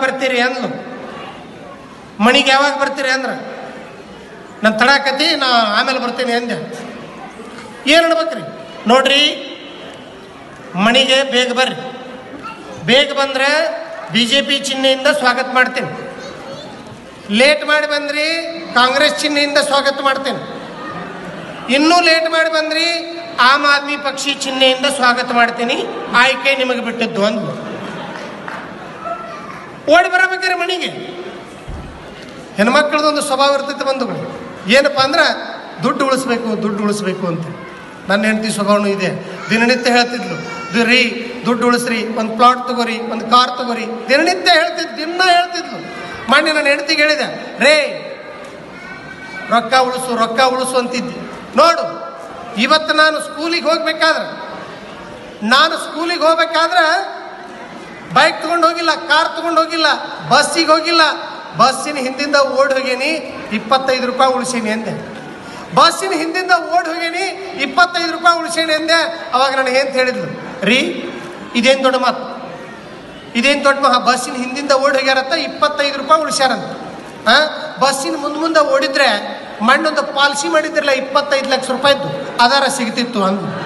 ಬರ್ತೀರಿ ಅಂದ್ಲು ಮಣಿಗೆ ಯಾವಾಗ ಬರ್ತೀರಿ ಅಂದ್ರೆ ನಾನು ತಡಾಕತಿ ನಾ ಆಮೇಲೆ ಬರ್ತೀನಿ ಅಂದೆ ಏನು ಅನ್ಬೇಕ್ರಿ ನೋಡ್ರಿ ಮಣಿಗೆ ಬೇಗ ಬರ್ರಿ ಬೇಗ ಬಂದ್ರೆ ಬಿ ಜೆ ಪಿ ಚಿಹ್ನೆಯಿಂದ ಸ್ವಾಗತ ಮಾಡ್ತೀನಿ ಲೇಟ್ ಮಾಡಿ ಬಂದ್ರಿ ಕಾಂಗ್ರೆಸ್ ಚಿಹ್ನೆಯಿಂದ ಸ್ವಾಗತ ಮಾಡ್ತೇನೆ ಇನ್ನೂ ಲೇಟ್ ಮಾಡಿ ಬಂದ್ರಿ ಆಮ್ ಆದ್ಮಿ ಪಕ್ಷಿ ಚಿಹ್ನೆಯಿಂದ ಸ್ವಾಗತ ಮಾಡ್ತೀನಿ ಆಯ್ಕೆ ನಿಮಗೆ ಬಿಟ್ಟಿದ್ದು ಅಂದ್ಲು ಓಡಿ ಬರಬೇಕಾರೆ ಮಣಿಗೆ ಹೆಣ್ಮಕ್ಳದೊಂದು ಸ್ವಭಾವ ಇರ್ತೈತೆ ಬಂಧುಗಳು ಏನಪ್ಪ ಅಂದ್ರೆ ದುಡ್ಡು ಉಳಿಸ್ಬೇಕು ದುಡ್ಡು ಉಳಿಸ್ಬೇಕು ಅಂತ ನನ್ನ ಹೆಂಡತಿ ಸ್ವಭಾವನೂ ಇದೆ ದಿನನಿತ್ಯ ಹೇಳ್ತಿದ್ಲು ಇದು ರೀ ದುಡ್ಡು ಉಳಿಸ್ರಿ ಒಂದು ಪ್ಲಾಟ್ ತಗೋರಿ ಒಂದು ಕಾರ್ ತಗೋರಿ ದಿನನಿತ್ಯ ಹೇಳ್ತಿದ್ ದಿನ ಹೇಳ್ತಿದ್ಲು ಮೊನ್ನೆ ನನ್ನ ಹೆಂಡತಿಗೆ ಹೇಳಿದೆ ರೇ ರೊಕ್ಕ ಉಳಿಸು ರೊಕ್ಕ ಉಳಿಸು ಅಂತಿದ್ದೆ ನೋಡು ಇವತ್ತು ನಾನು ಸ್ಕೂಲಿಗೆ ಹೋಗ್ಬೇಕಾದ್ರೆ ನಾನು ಸ್ಕೂಲಿಗೆ ಹೋಗ್ಬೇಕಾದ್ರೆ ಬೈಕ್ ತಗೊಂಡು ಹೋಗಿಲ್ಲ ಕಾರ್ ತಗೊಂಡು ಹೋಗಿಲ್ಲ ಬಸ್ಸಿಗೆ ಹೋಗಿಲ್ಲ ಬಸ್ಸಿನ ಹಿಂದಿಂದ ಓಡಿ ಹೋಗೇನಿ ಇಪ್ಪತ್ತೈದು ರೂಪಾಯಿ ಉಳಿಸೀನಿ ಅಂದೆ ಬಸ್ಸಿನ ಹಿಂದಿಂದ ಓಡಿ ಹೋಗೇನಿ ಇಪ್ಪತ್ತೈದು ರೂಪಾಯಿ ಉಳಿಸೇನಿ ಅಂದೆ ಅವಾಗ ನನಗೆ ಏನು ಹೇಳಿದ್ಲು ರೀ ಇದೇನು ದೊಡ್ಡ ಮಾತು ಇದೇನು ದೊಡ್ಡ ಮಹಾ ಬಸ್ಸಿನ ಹಿಂದಿಂದ ಓಡಿ ಹೋಗ್ಯಾರತ್ತ ಇಪ್ಪತ್ತೈದು ರೂಪಾಯಿ ಉಳಿಸ್ಯಾರಂತ ಹಾ ಬಸ್ಸಿನ ಮುಂದೆ ಮುಂದೆ ಓಡಿದ್ರೆ ಮಣ್ಣೊಂದು ಪಾಲಿಸಿ ಮಾಡಿದ್ರಲ್ಲ ಇಪ್ಪತ್ತೈದು ಲಕ್ಷ ರೂಪಾಯಿದ್ದು ಅದರ ಸಿಗ್ತಿತ್ತು ಅಂದು